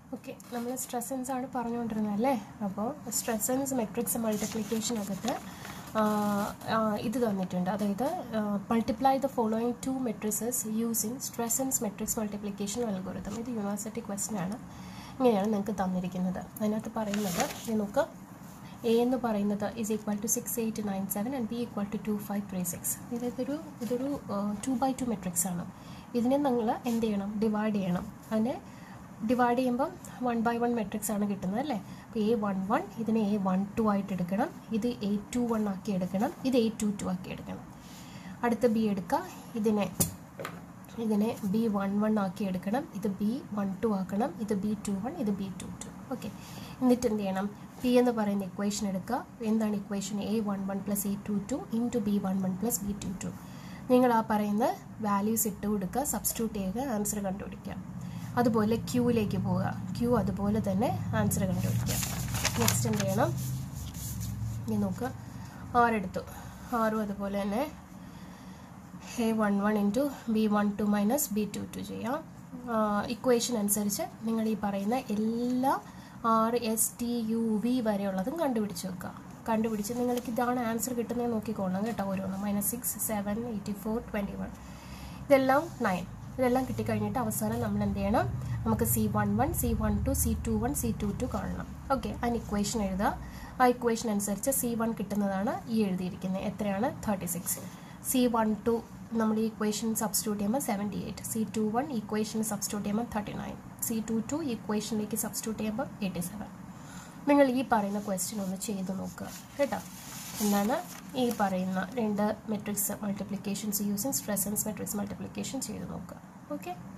okay നമ്മൾ സ്ട്രെസൻസ് ആണ് പറഞ്ഞുകൊണ്ടിരുന്നത് അല്ലേ അപ്പോൾ സ്ട്രെസൻസ് മെട്രിക്സ് മൾട്ടിപ്ലിക്കേഷനകത്ത് ഇത് തന്നിട്ടുണ്ട് അതായത് multiply the following two matrices using Strassen's matrix multiplication algorithm ഇത് യൂണിവേഴ്സിറ്റി ക്വസ്റ്റൻ ആണ് ഇങ്ങനെയാണ് നിങ്ങൾക്ക് തന്നിരിക്കുന്നത് അതിനകത്ത് പറയുന്നത് ഇത് നോക്ക് എ എന്ന് പറയുന്നത് is equal to six eight nine seven and B equal to two five three six ഇതൊരു ഇതൊരു ടു ബൈ ടു മെട്രിക്സ് ആണ് ഇതിനെ നിങ്ങൾ എന്ത് ചെയ്യണം ഡിവൈഡ് ചെയ്യണം അതിനെ ഡിവൈഡ് ചെയ്യുമ്പം വൺ ബൈ വൺ മെട്രിക്സ് ആണ് കിട്ടുന്നത് അല്ലേ അപ്പോൾ എ വൺ വൺ ഇതിനെ എ വൺ ടു ആയിട്ട് എടുക്കണം ഇത് എ ടു വൺ ആക്കി എടുക്കണം ഇത് എ ടു ടു ആക്കി എടുക്കണം അടുത്ത ബി എടുക്കുക ഇതിനെ ഇതിനെ ബി വൺ വൺ ആക്കി എടുക്കണം ഇത് ബി വൺ ടു ആക്കണം ഇത് ബി ടു വൺ ഇത് ബി ടു ടു ഓക്കെ എന്നിട്ട് എന്ത് ചെയ്യണം പി എന്ന് പറയുന്ന ഇക്വേഷൻ എടുക്കുക എന്താണ് equation A one one plus A two two into B one one plus B two two നിങ്ങൾ ആ പറയുന്ന വാല്യൂസ് ഇട്ട് കൊടുക്കുക സബ്സ്റ്റിറ്റ്യൂട്ട് ചെയ്യുക ആൻസർ കണ്ടുപിടിക്കുക അതുപോലെ ക്യൂവിലേക്ക് പോവുക ക്യൂ അതുപോലെ തന്നെ ആൻസർ കണ്ടുപിടിക്കുക നെക്സ്റ്റ് എന്ത് ചെയ്യണം ഇനി നോക്കുക ആറെടുത്തു ആറും അതുപോലെ തന്നെ A one one into B one two minus B two two ചെയ്യാം ഇക്വേഷൻ അനുസരിച്ച് നിങ്ങൾ ഈ പറയുന്ന എല്ലാ R S T U V വരെയുള്ളതും കണ്ടുപിടിച്ച് വെക്കുക കണ്ടുപിടിച്ച് നിങ്ങൾക്ക് ഇതാണ് ആൻസർ കിട്ടുന്നത് നോക്കിക്കോളണം കേട്ടോ ഓരോന്ന് minus six seven eighty four twenty one ഇതെല്ലാം നയൻ ഇതെല്ലാം കിട്ടിക്കഴിഞ്ഞിട്ട് അവസാനം നമ്മൾ എന്ത് ചെയ്യണം നമുക്ക് C one one C one two C two one C two two കാണണം ഓക്കെ അതിന് ഇക്വേഷൻ എഴുതുക ആ ഇക്വേഷൻ അനുസരിച്ച് സി വൺ കിട്ടുന്നതാണ് ഈ എഴുതിയിരിക്കുന്നത് എത്രയാണ് thirty six C one two നമ്മൾ ഈ ഇക്വേഷൻ സബ്സ്റ്റിറ്റ്യൂട്ട് ചെയ്യുമ്പോൾ seventy eight C two one equation substitute ചെയ്യുമ്പോൾ thirty nine C two two ഇക്വേഷനിലേക്ക് സബ്സ്റ്റിറ്റ്യൂട്ട് ചെയ്യുമ്പോൾ എയ്റ്റി സെവൻ നിങ്ങൾ ഈ പറയുന്ന ക്വസ്റ്റ്യൻ ഒന്ന് ചെയ്ത് നോക്കുക കേട്ടോ എന്താണ് ഈ പറയുന്ന രണ്ട് matrix multiplications using Strassen's matrix multiplication ചെയ്ത് നോക്കുക ഓക്കെ